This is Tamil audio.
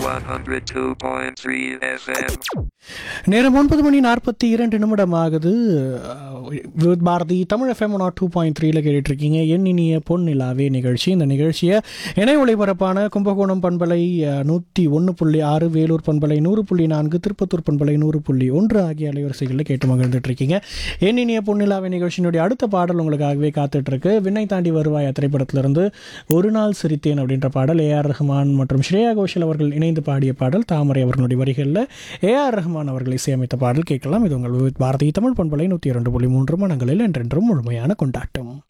102.3 FM. நேரம் ஒன்பது மணி நாற்பத்தி இரண்டு நிமிடம் ஆகுது ah, with Bharathi Tamil FM நாட் டூ பாயிண்ட் த்ரீல கேட்டுட்ருக்கீங்க என் இனிய பொன் நிலாவே நிகழ்ச்சி இந்த நிகழ்ச்சியை இணை ஒளிபரப்பான கும்பகோணம் பண்பலை நூற்றி ஒன்று புள்ளி ஆறு வேலூர் பண்பலை நூறு புள்ளி நான்கு திருப்பத்தூர் பண்பலை நூறு புள்ளி ஒன்று ஆகிய அலைவரிசைகளில் கேட்டு மகிழ்ந்துட்டு இருக்கீங்க என் இனிய பொன் நிலாவே நிகழ்ச்சியினுடைய அடுத்த பாடல் உங்களுக்காகவே காத்துட்ருக்கு விண்ணை தாண்டி வருவாய் திரைப்படத்திலிருந்து ஒரு நாள் சிரித்தேன் அப்படின்ற பாடல் ஏஆர் ரஹ்மான் மற்றும் ஸ்ரேயா கோஷல் அவர்கள் இணைந்து பாடிய பாடல் தாமரை அவர்களுடைய வரிகளில் ஏஆர் ரஹ்மான் அவர்கள் இசையமைத்த பாடல் கேட்கலாம் இது உங்கள் பாரதிய தமிழ் பண்பலை நூற்றி இரண்டு புள்ளி மூன்று மனங்களில் என்றென்றும் முழுமையான கொண்டாட்டம்